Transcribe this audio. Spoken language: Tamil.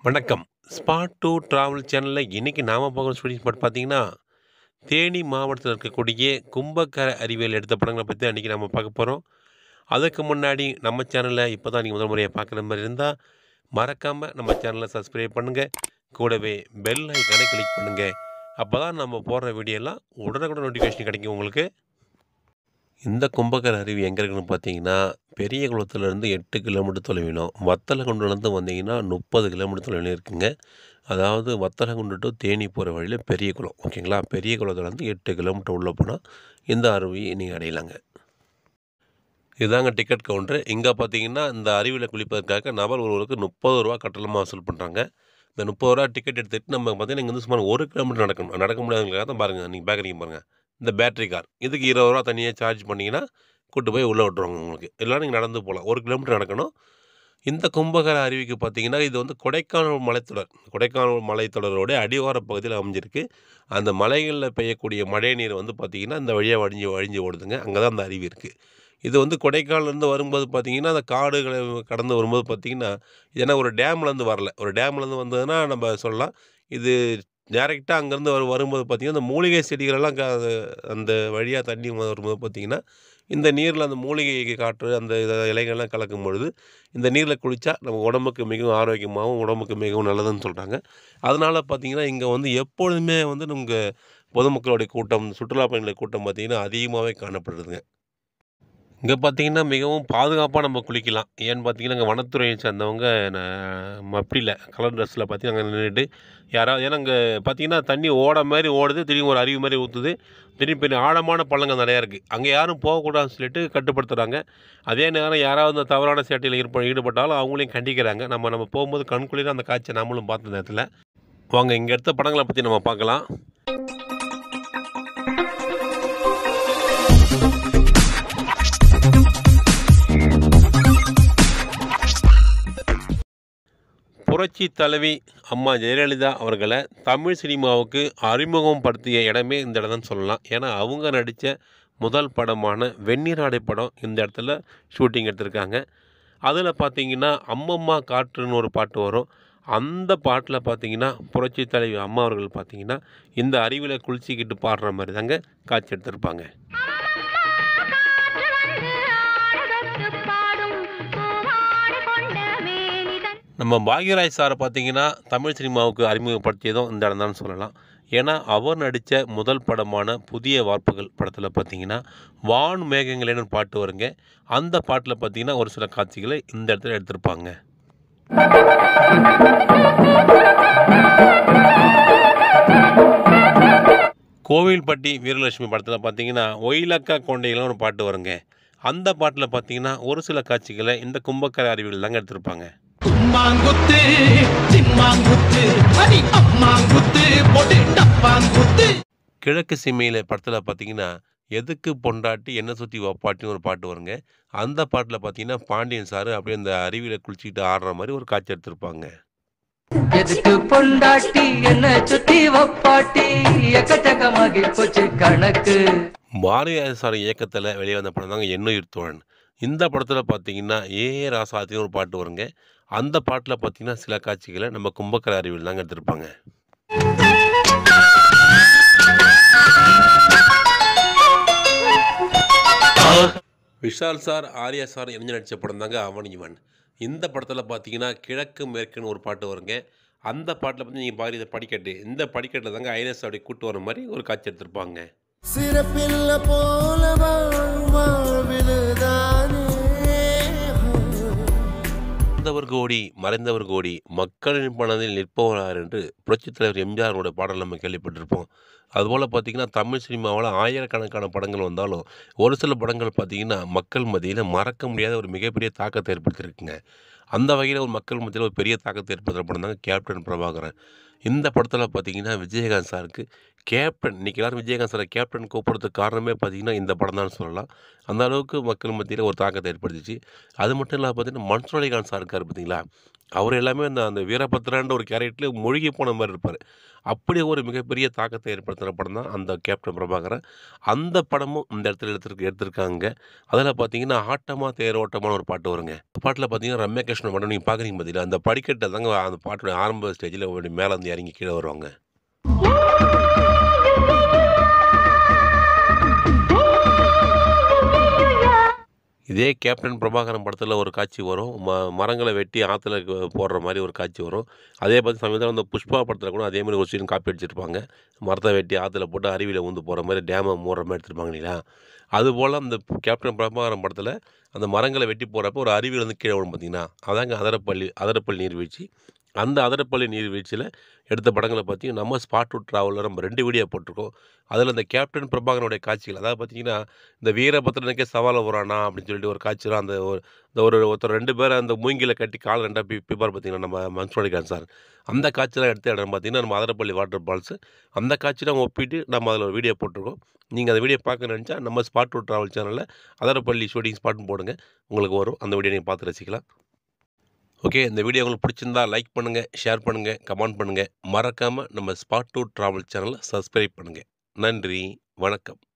வணக்கம் ஸ்பாட் டூ ட்ராவல் சேனலில் இன்றைக்கி நாம் பார்க்குற ஸ்டூடியோ ஸ்பாட் பார்த்தீங்கன்னா தேனி மாவட்டத்தில் இருக்கக்கூடிய கும்பக்கரை அறிவியல் எடுத்த படங்களை பற்றி அன்றைக்கி நம்ம பார்க்க போகிறோம் அதுக்கு முன்னாடி நம்ம சேனலை இப்போ தான் நீங்கள் முதல் முறையாக பார்க்குற மாதிரி இருந்தால் மறக்காமல் நம்ம சேனலை சப்ஸ்கிரைப் பண்ணுங்கள் கூடவே பெல் ஐக்கானை கிளிக் பண்ணுங்கள் அப்போ தான் நம்ம போடுற வீடியோலாம் உடனுக்குடன் நோட்டிஃபிகேஷன் கிடைக்கும் உங்களுக்கு இந்த கும்பகர அருவி எங்கே இருக்குன்னு பார்த்தீங்கன்னா பெரிய குளத்துலேருந்து எட்டு கிலோமீட்டர் தொலைவிலும் வத்தலகுண்டுலேருந்து வந்தீங்கன்னா முப்பது கிலோமீட்டர் தொலைவிலும் இருக்குங்க அதாவது வத்தலகுண்டு டு தேனி போகிற வழியில் பெரிய குளம் ஓகேங்களா பெரிய குளத்துலேருந்து எட்டு கிலோமீட்டர் உள்ளே போனால் இந்த அருவி நீங்கள் அடையலாங்க இதாங்க டிக்கெட் கவுண்டரு இங்கே பார்த்தீங்கன்னா இந்த அருவியில் குளிப்பதற்காக நபர் ஒருவருக்கு முப்பது ரூபா கட்டணமாக வசூல் பண்ணுறாங்க இந்த முப்பது ரூபா டிக்கெட் எடுத்துகிட்டு நம்ம பார்த்தீங்கன்னா இங்கே வந்து சுமார் ஒரு கிலோமீட்டர் நடக்கணும் நடக்க முடியாதவங்களுக்காக தான் பாருங்கள் நீங்கள் பேக்கரிங்க பாருங்கள் இந்த பேட்டரி கார் இதுக்கு இருபது ரூபா தனியாக சார்ஜ் பண்ணிங்கன்னா கூட்டு போய் உள்ளே விட்டுருவாங்க உங்களுக்கு இல்லைனா நீங்கள் நடந்து போகலாம் ஒரு கிலோமீட்டர் நடக்கணும் இந்த கும்பகர அருவிக்கு பார்த்தீங்கன்னா இது வந்து கொடைக்கானல் மலைத்தொடர் கொடைக்கானல் மலைத்தொடரோட அடிவார பகுதியில் அமைஞ்சிருக்கு அந்த மலைகளில் பெய்யக்கூடிய மழை நீர் வந்து பார்த்திங்கன்னா இந்த வழியாக வழிஞ்சு வழிஞ்சு ஓடுதுங்க அங்கே தான் அந்த அருவி இருக்குது இது வந்து கொடைக்கானலேருந்து வரும்போது பார்த்தீங்கன்னா அந்த காடுகளை கடந்து வரும்போது பார்த்தீங்கன்னா ஏன்னா ஒரு டேம்லேருந்து வரல ஒரு டேம்லேருந்து வந்ததுன்னா நம்ம சொல்லலாம் இது டேரெக்டாக அங்கேருந்து வரும் வரும்போது பார்த்திங்கன்னா அந்த மூலிகை செடிகளெல்லாம் க அந்த வழியாக தண்ணி வரும்போது பார்த்திங்கன்னா இந்த நீரில் அந்த மூலிகை காற்று அந்த இத இலைகள்லாம் கலக்கும் பொழுது இந்த நீரில் குளித்தா நம்ம உடம்புக்கு மிகவும் ஆரோக்கியமாகவும் உடம்புக்கு மிகவும் நல்லதுன்னு சொல்கிறாங்க அதனால் பார்த்திங்கன்னா இங்கே வந்து எப்பொழுதுமே வந்து உங்கள் பொதுமக்களுடைய கூட்டம் சுற்றுலா பயணிகளுடைய கூட்டம் பார்த்திங்கன்னா அதிகமாகவே காணப்படுதுங்க இங்கே பார்த்தீங்கன்னா மிகவும் பாதுகாப்பாக நம்ம குளிக்கலாம் ஏன்னு பார்த்தீங்கன்னா இங்கே வனத்துறையை சேர்ந்தவங்க ந- அப்படி இல்லை கலர் ட்ரெஸ்ஸில் பார்த்தீங்கன்னா அங்கே நின்றுட்டு யாராவது ஏன்னா அங்கே பார்த்தீங்கன்னா தண்ணி ஓட மாதிரி ஓடுது திடீர்னு ஒரு அருவி மாதிரி ஊற்றுது திடீர்னு பெரிய ஆழமான பள்ளங்கள் நிறையா இருக்குது அங்கே யாரும் போகக்கூடாதுன்னு சொல்லிட்டு கட்டுப்படுத்துகிறாங்க அதே நேரம் யாராவது இந்த தவறான சேட்டையில் ஈடுப ஈடுபட்டாலும் அவங்களையும் கண்டிக்கிறாங்க நம்ம நம்ம போகும்போது கண்குளிர அந்த காட்சியை நம்மளும் பார்த்த நேரத்தில் வாங்க இங்கே எடுத்த படங்களை பற்றி நம்ம பார்க்கலாம் புரட்சி தலைவி அம்மா ஜெயலலிதா அவர்களை தமிழ் சினிமாவுக்கு அறிமுகம் படுத்திய இடமே இந்த இடம் தான் சொல்லலாம் ஏன்னா அவங்க நடித்த முதல் படமான வெந்நீராடை படம் இந்த இடத்துல ஷூட்டிங் எடுத்திருக்காங்க அதில் பார்த்தீங்கன்னா அம்மம்மா காற்றுன்னு ஒரு பாட்டு வரும் அந்த பாட்டில் பார்த்தீங்கன்னா புரட்சி தலைவி அம்மா அவர்கள் பார்த்தீங்கன்னா இந்த அருவியில் குளிச்சிக்கிட்டு பாடுற மாதிரி தாங்க காட்சி எடுத்திருப்பாங்க நம்ம பாக்யராஜ் சாரை பார்த்தீங்கன்னா தமிழ் சினிமாவுக்கு அறிமுகப்படுத்தியதும் இந்த இடம் தான் சொல்லலாம் ஏன்னா அவர் நடித்த முதல் படமான புதிய வார்ப்புகள் படத்தில் பார்த்தீங்கன்னா வான் மேகங்களேன்னு ஒரு பாட்டு வருங்க அந்த பாட்டில் பார்த்தீங்கன்னா ஒரு சில காட்சிகளை இந்த இடத்துல எடுத்திருப்பாங்க கோவில்பட்டி வீரலட்சுமி படத்தில் பார்த்தீங்கன்னா ஒயிலக்கா கொண்டைகளும் ஒரு பாட்டு வருங்க அந்த பாட்டில் பார்த்தீங்கன்னா ஒரு சில காட்சிகளை இந்த கும்பக்கரை அருவியில் தாங்க எடுத்திருப்பாங்க மாங்குத்து சிம்மாங்குத்து அடி அம்மாங்குத்து போட்டு டப்பாங்குத்து கிழக்கு சிமையில் படத்தில் பார்த்தீங்கன்னா எதுக்கு பொண்டாட்டி என்ன சுற்றி பாட்டின்னு ஒரு பாட்டு வருங்க அந்த பாட்டில் பார்த்தீங்கன்னா பாண்டியன் சார் அப்படியே அந்த அருவியில் குளிச்சுக்கிட்டு ஆடுற மாதிரி ஒரு காட்சி எடுத்திருப்பாங்க எதுக்கு பொண்டாட்டி என்ன சுத்தி வப்பாட்டி எக்கச்சக்கமாகி போச்சு கணக்கு பாரதியார் சார் இயக்கத்தில் வெளியே வந்த படம் தாங்க எண்ணுயிர் தோழன் இந்த படத்தில் பார்த்தீங்கன்னா ஏ ஏ ராசாத்தின்னு ஒரு பாட்டு வருங்க அந்த பாட்டில் பார்த்தீங்கன்னா சில காட்சிகளை நம்ம கும்பக்கரை அருவியில் தாங்க எடுத்திருப்பாங்க விஷால் சார் ஆர்யா சார் இணைஞ்சு நடித்த படம் தாங்க அவன் இவன் இந்த படத்தில் பார்த்தீங்கன்னா கிழக்கு மேற்குன்னு ஒரு பாட்டு வருங்க அந்த பாட்டில் வந்து நீங்கள் பாரு இதை படிக்கட்டு இந்த படிக்கட்டில் தாங்க ஐஎஸ் அப்படி கூட்டு வர மாதிரி ஒரு காட்சி எடுத்திருப்பாங்க சிறப்பில்ல போல வாழ்விலுதானே மறைந்தவர் கோடி மறைந்தவர் கோடி மக்களின் மனதில் நிற்பவரார் என்று புரட்சித் தலைவர் எம்ஜிஆரோட பாடல் நம்ம கேள்விப்பட்டிருப்போம் அதுபோல் பார்த்திங்கன்னா தமிழ் சினிமாவில் ஆயிரக்கணக்கான படங்கள் வந்தாலும் ஒரு சில படங்கள் பார்த்திங்கன்னா மக்கள் மத்தியில் மறக்க முடியாத ஒரு மிகப்பெரிய தாக்கத்தை ஏற்படுத்தியிருக்குங்க அந்த வகையில் ஒரு மக்கள் மத்தியில் ஒரு பெரிய தாக்கத்தை ஏற்படுத்துகிற படம் தாங்க கேப்டன் பிரபாகரன் இந்த படத்தில் பார்த்தீங்கன்னா விஜயகாந்த் சாருக்கு கேப்டன் இன்றைக்கி எல்லாரும் விஜயகாந்த் சாரை கேப்டன் கூப்பிட்றதுக்கு காரணமே பார்த்தீங்கன்னா இந்த படம் தான் சொல்லலாம் அந்த அளவுக்கு மக்கள் மத்தியில் ஒரு தாக்கத்தை ஏற்படுத்திச்சு அது மட்டும் இல்லாமல் பார்த்தீங்கன்னா மன்சூர் அலிகான் சார் இருக்கார் பார்த்தீங்களா அவர் எல்லாமே அந்த அந்த வீரபத்ரான்ற ஒரு கேரக்டர்ல மூழ்கி போன மாரி இருப்பாரு. அப்படி ஒரு மிகப்பெரிய தாக்கத்தை ஏற்படுத்தின படம் தான் அந்த கேப்டன் பிரபாகரன். அந்த படமும் இந்த இடத்துல எடுத்திருக்கு எடுத்திருக்காங்க. அதில பார்த்தீங்கன்னா, ஆட்டமா தேரோட்டமான்னு ஒரு பாட்டு வருங்க. அந்த பாட்டுல பார்த்தீங்கன்னா, ரம்யா கிருஷ்ணன் மேடம் நீங்க பார்க்குறீங்க பார்த்தீங்களா, அந்த படிக்கட்டு தாங்க அந்த பாட்டுடைய ஆரம்ப ஸ்டேஜ்ல அப்படி மேலேருந்து இறங்கி கீழ வருவாங்க. இதே கேப்டன் பிரபாகரன் படத்தில ஒரு காட்சி வரும். ம மரங்கள வெட்டி ஆத்துல க போடுற மாரி ஒரு காட்சி வரும். அதே மாரி சமீபத்தில வந்த புஷ்பா படத்தில கூட அதே மாரி ஒரு சீன் காப்பி அடிச்சிருப்பாங்க. மரத்த வெட்டி ஆத்துல போட்டு அருவியில ஊந்து போற மாரி டேம மூடுற மாரி எடுத்திருப்பாங்க இல்லைங்களா? அதுபோல அந்த கேப்டன் பிரபாகரன் படத்தில அந்த மரங்கள வெட்டி போடுறப்போ ஒரு அருவியிலேருந்து கீழ விழும் பார்த்தீங்களா? அதாங்க அதரப்பள்ளி அதரப்பள்ளி நீர்வீழ்ச்சி. அந்த அதரப்பள்ளி நீர்வீழ்ச்சியில எடுத்த படங்கள பார்த்தீங்கன்னா, நம்ம ஸ்பாட் டூ டிராவல்ல நம்ம 2 வீடியோ போட்டிருக்கோம். அதில இந்த கேப்டன் பிரபாகரனுடைய காட்சிகள் அதாவது பார்த்தீங்கன்னா, இந்த வீரபத்ரனுக்கே சவால் வரானா அப்படின்னு சொல்லிட்டு ஒரு காட்சி வரும். அந்த ஒரு இந்த ஒரு ஒருத்தர் 2 பேர அந்த மூங்கில கட்டி கால 2ஆ பி பிப்பார் பார்த்தீங்களா, நம்ம மன்சூர் சார். அந்த காட்சிலாம் எடுத்த இடம் பார்த்தீங்கன்னா, நம்ம அதரப்பள்ளி வாட்டர் ஃபால்ஸ். அந்த காட்சிலாம் ஒப்பிட்டு நம்ம அதில ஒரு வீடியோ போட்டிருக்கோம். நீங்க அந்த வீடியோ பார்க்கணும்னு நெனச்சா, நம்ம ஸ்பாட் டூ டிராவல் சேனல்ல அதரப்பள்ளி ஷூட்டிங் ஸ்பாட்ன்னு போடுங்க. உங்களுக்கு வரும். அந்த வீடியோ நீங்க பார்த்து ரசிக்கலாம். ஓகே. இந்த வீடியோ உங்களுக்கு பிடிச்சிருந்தா லைக் பண்ணுங்க, ஷேர் பண்ணுங்க, கமெண்ட் பண்ணுங்க. மறக்காம நம்ம ஸ்பாட் டூ டிராவல் சேனல சப்ஸ்கிரைப் பண்ணுங்க. நன்றி. வணக்கம்.